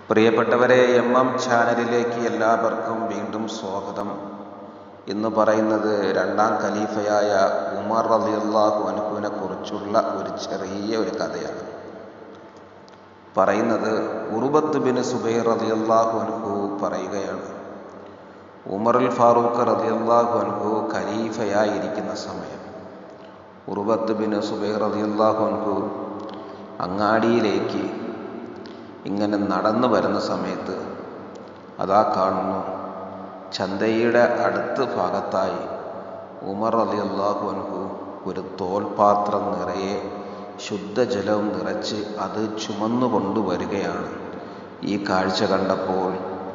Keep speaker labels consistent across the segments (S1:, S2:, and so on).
S1: പ്രിയപ്പെട്ടവരെ M M ചാനലിലേക്ക് എല്ലാവർക്കും വീണ്ടും സ്വാഗതം ഇന്ന് പറയുന്നത് രണ്ടാം ഖലീഫയായ ഉമർ റളിയല്ലാഹു അൻഹുവിനെ കുറിച്ചുള്ള ഒരു ചെറിയ ഒരു കഥയാണ് പറയുന്നത് ഉറുബത്ത് ബിൻ സുബൈർ റളിയല്ലാഹു അൻഹു പറയുകയാണ് ഉമറുൽ ഫാറൂഖ് റളിയല്ലാഹു അൻഹു ഖലീഫയായിരിക്കുന്ന സമയം ഉറുബത്ത് ബിൻ സുബൈർ റളിയല്ലാഹു അൻഹു അങ്ങാടിയിലേക്ക് ഇങ്ങനെ നടന്നു വരുന്ന സമയത്ത് അതാ കാണുന്നു ചന്തയുടെ അടുത്ത ഭാഗത്തായി ഉമർ അലി അള്ളാഹു അൻഹു ഒരു തോൽപാത്രം നിറയെ ശുദ്ധജലവും നിറച്ച് അത് ചുമന്നു കൊണ്ടുവരികയാണ് ഈ കാഴ്ച കണ്ടപ്പോൾ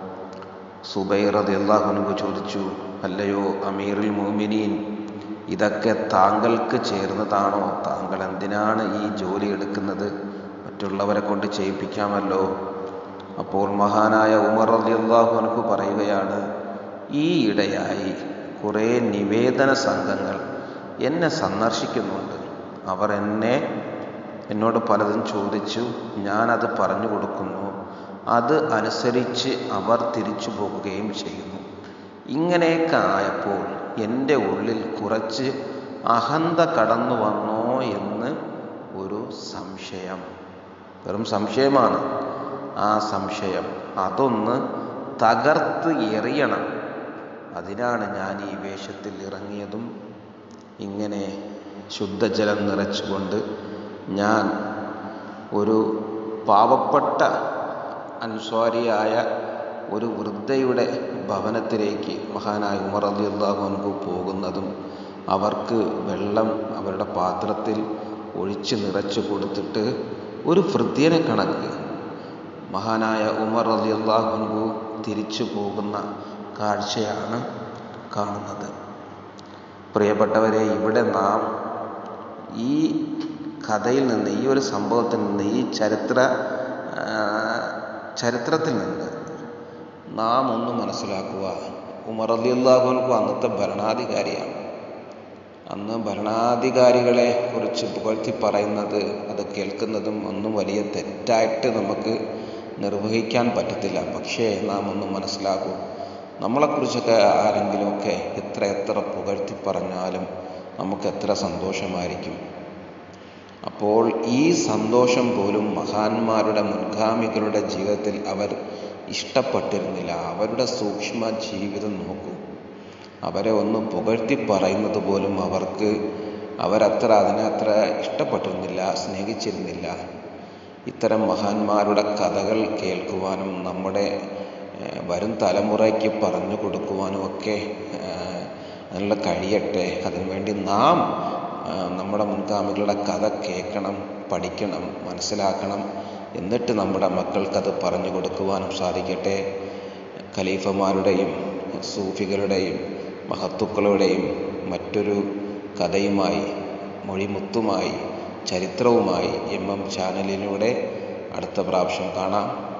S1: സുബൈർ അലി അള്ളാഹു അൻഹു ചോദിച്ചു അല്ലയോ അമീറുൽ മോമിനീൻ ഇതൊക്കെ താങ്കൾക്ക് ചേർന്നതാണോ താങ്കൾ എന്തിനാണ് ഈ ജോലി എടുക്കുന്നത് മറ്റുള്ളവരെ കൊണ്ട് ചെയ്യിപ്പിക്കാമല്ലോ അപ്പോൾ മഹാനായ ഉമർ അള്ളാഹു അനക്ക് പറയുകയാണ് ഈ ഇടയായി കുറേ നിവേദന സംഘങ്ങൾ എന്നെ സന്ദർശിക്കുന്നുണ്ട് അവർ എന്നെ എന്നോട് പലതും ചോദിച്ചു ഞാനത് പറഞ്ഞു കൊടുക്കുന്നു അത് അനുസരിച്ച് അവർ തിരിച്ചു പോകുകയും ചെയ്യുന്നു ഇങ്ങനെയൊക്കെ ആയപ്പോൾ എൻ്റെ ഉള്ളിൽ കുറച്ച് അഹന്ത കടന്നു വന്നോ എന്ന് ഒരു സംശയം വെറും സംശയമാണ് ആ സംശയം അതൊന്ന് തകർത്ത് എറിയണം അതിനാണ് ഞാൻ ഈ വേഷത്തിൽ ഇറങ്ങിയതും ഇങ്ങനെ ശുദ്ധജലം നിറച്ചുകൊണ്ട് ഞാൻ ഒരു പാവപ്പെട്ട അൻസ്വാരിയായ ഒരു വൃദ്ധയുടെ ഭവനത്തിലേക്ക് മഹാനായ ഉമർ അലി അള്ളാഹു അൻഹു പോകുന്നതും അവർക്ക് വെള്ളം അവരുടെ പാത്രത്തിൽ ഒഴിച്ച് നിറച്ച് കൊടുത്തിട്ട് ഒരു വൃദ്ധ്യനെ കണക്ക് മഹാനായ ഉമർ അലി അള്ളാഹു അൻഹു തിരിച്ചു പോകുന്ന കാഴ്ചയാണ് കാണുന്നത് പ്രിയപ്പെട്ടവരെ ഇവിടെ നാം ഈ കഥയിൽ നിന്ന് ഈ ഒരു സംഭവത്തിൽ നിന്ന് ഈ ചരിത്ര ചരിത്രത്തിൽ നിന്ന് നാം ഒന്ന് മനസ്സിലാക്കുക ഉമർ അലി അള്ളാഹുനക്ക് അന്നത്തെ ഭരണാധികാരിയാണ് അന്ന് ഭരണാധികാരികളെ കുറിച്ച് പുകഴ്ത്തി പറയുന്നത് അത് കേൾക്കുന്നതും ഒന്നും വലിയ തെറ്റായിട്ട് നമുക്ക് നിർവഹിക്കാൻ പറ്റത്തില്ല പക്ഷേ നാം ഒന്ന് മനസ്സിലാക്കൂ നമ്മളെക്കുറിച്ചൊക്കെ ആരെങ്കിലുമൊക്കെ എത്ര എത്ര പുകഴ്ത്തി പറഞ്ഞാലും നമുക്ക് എത്ര സന്തോഷമായിരിക്കും അപ്പോൾ ഈ സന്തോഷം പോലും മഹാന്മാരുടെ മുൻഗാമികളുടെ ജീവിതത്തിൽ അവർ ഇഷ്ടപ്പെട്ടിരുന്നില്ല അവരുടെ സൂക്ഷ്മ ജീവിതം നോക്കൂ അവരെ ഒന്ന് പുകഴ്ത്തി പറയുന്നത് പോലും അവർക്ക് അവരത്ര അതിനെ അത്ര ഇഷ്ടപ്പെട്ടിരുന്നില്ല സ്നേഹിച്ചിരുന്നില്ല ഇത്തരം മഹാന്മാരുടെ കഥകൾ കേൾക്കുവാനും നമ്മുടെ വരും തലമുറയ്ക്ക് പറഞ്ഞു കൊടുക്കുവാനും ഒക്കെ അതിനുള്ള കഴിയട്ടെ അതിനുവേണ്ടി നാം നമ്മുടെ മുൻഗാമികളുടെ കഥ കേൾക്കണം പഠിക്കണം മനസ്സിലാക്കണം എന്നിട്ട് നമ്മുടെ മക്കൾക്കത് പറഞ്ഞു കൊടുക്കുവാനും സാധിക്കട്ടെ ഖലീഫമാരുടെയും സൂഫികളുടെയും മഹത്തുക്കളുടെയും മറ്റൊരു കഥയുമായി മൊഴിമുത്തുമായി ചരിത്രവുമായി എം എം ചാനലിലൂടെ അടുത്ത പ്രാവശ്യം കാണാം